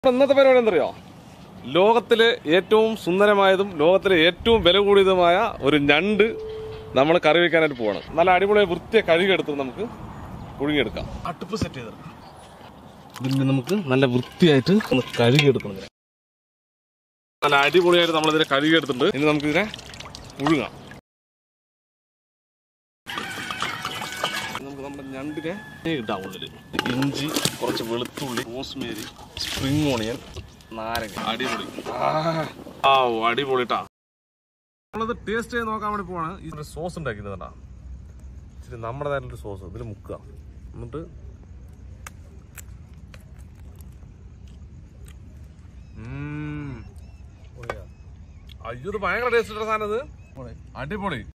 ഇന്നത്തെ പരിപാടി എന്തറിയോ ലോകത്തിലെ ഏറ്റവും സുന്ദരമായതും ലോകത്തിലെ ഏറ്റവും വില കൂടിയതുമായ ഒരു ഞണ്ട് നമ്മൾ കറി വെക്കാനായിട്ട് പോവാണ് നല്ല അടിപൊളിയായി വൃത്തിയെ കഴുകിയെടുത്ത് നമുക്ക് പുഴുങ്ങിയെടുക്കാം അടുപ്പ് സെറ്റ് ചെയ്തെടുക്കാം ഇതിന് നമുക്ക് നല്ല വൃത്തിയായിട്ട് ഒന്ന് കഴുകിയെടുക്കണം ഇതിനെ. നല്ല അടിപൊളിയായിട്ട് നമ്മളിതിനെ കഴുകിയെടുത്തിട്ടുണ്ട് ഇനി നമുക്കിതിനെ പുഴുങ്ങാം നമുക്ക് നമ്മുടെ ഞണ്ടിനെ ഇടാം ഉള്ളിൽ ഇഞ്ചി കുറച്ച് വെളുത്തുള്ളി റോസ്മേരി സ്പ്രിംഗ് ഓണിയൻ നാരങ്ങ അടിപൊളി ആ അടിപൊളി ട്ടാ നമ്മളത് ടേസ്റ്റ് ചെയ്ത് നോക്കാൻ വേണ്ടി പോവാണ് ഇതിന്റെ സോസ് ഉണ്ടാക്കുന്നതാ ഇച്ചിരി നമ്മുടേതായിട്ടുള്ള സോസ് ഇതിൽ മുക്കുക എന്നിട്ട് ഉം. അയ്യോ ഇത് ഭയങ്കര ടേസ്റ്റ് സാധനം ഇത് അടിപൊളി